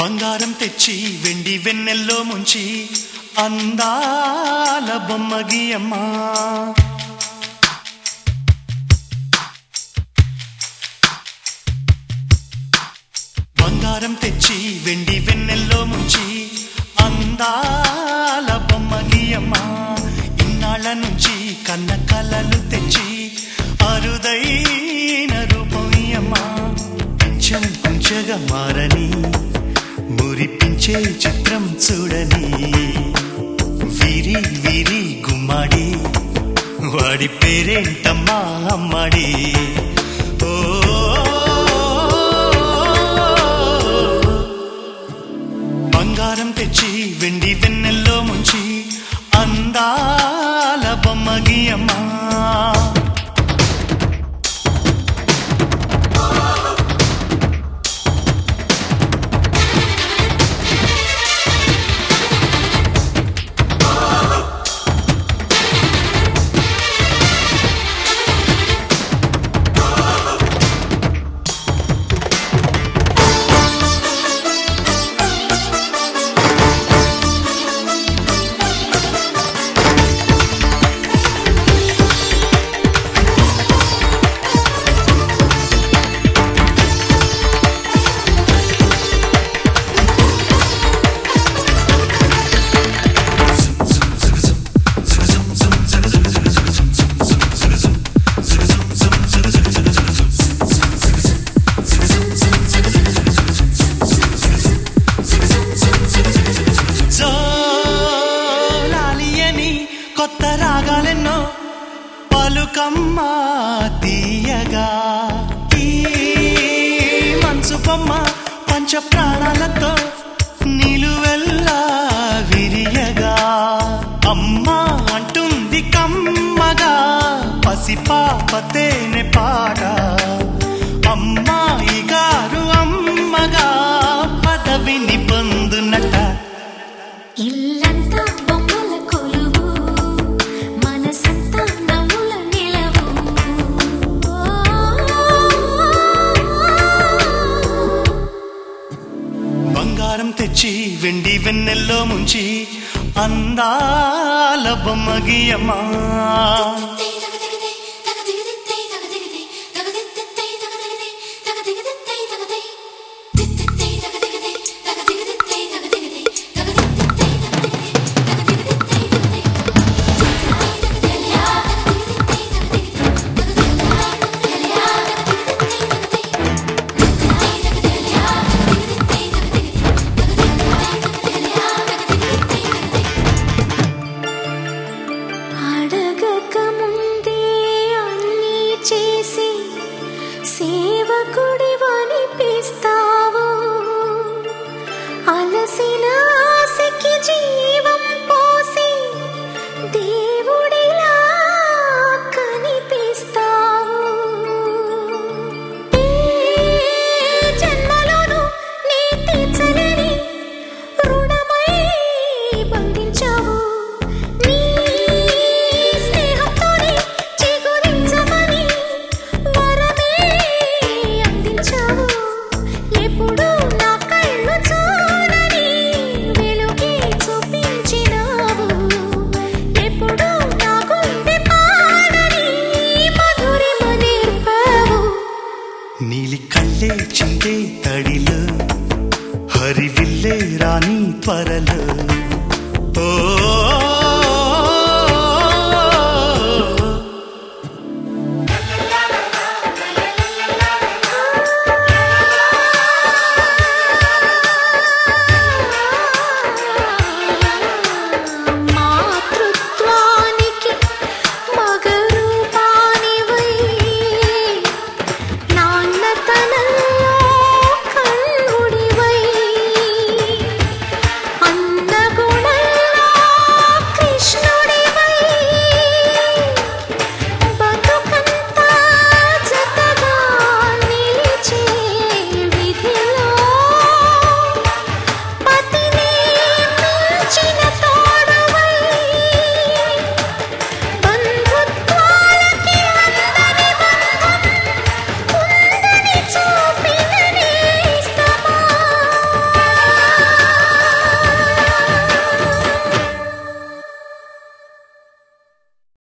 బంగారం తెచ్చి వెండి వెన్నెల్లో ముంచి అందాల బొమ్మ గీయమ్మా బంగారం తెచ్చి వెండి వెన్నెల్లో ముంచి అందాల బొమ్మ గీయమ్మా ఇన్నాళ్ళ నుంచి కన్న కలలు తెచ్చి అరుదైన రూపం ఇయ్యమ్మా కొంచెం కొంచెగా మారని మురిపించే చిత్రం చూడని వీరి వీరి గుమ్మాడి వాడి పేరేంటమ్మా అమ్మాడి ఓ బంగారం తెచ్చి వెండి వెన్నెల్లో ముంచి అందాల బొమ్మ గీయమ్మా జోలాలియని కొత్త రాగాలెన్నో పలుకమ్మ తీయగా ఈ మనసు బొమ్మ పంచ ప్రాణాలతో నిలువెల్లా విరియగా అమ్మ అంటుంది కమ్మగా పసిపాపతేనె పాట అమ్మాయి గారు అమ్మగా పదవిని పొందునట ఇల్లంతా బొమ్మల కొలువు మనసంతా నవ్వుల నిలవు బంగారం తెచ్చి వెండి వెన్నెల్లో ముంచి అందాల బొమ్మ గీయమ్మా అడగక ముందే అన్నీ చేసి సేవకుడి వనిపిస్తావు అలసిన ఆశకి జీవం పోసి దేవుడిలా కనిపిస్తావు ఏ జన్మలోనూ నీ తీర్చలేని రుణమై బంధించావు నీ స్నేహంతోనే చిగురించమని వరమే అందించావు ఎప్పుడు నా కళ్ళు చూడని వెలుగే చూపించినావు ఎప్పుడు నా గుండె పాడని మధురిమ నేర్పావు నీలి కళ్ళే చిందే తడిలో హరివిల్లే రాణి త్వరలో ఓ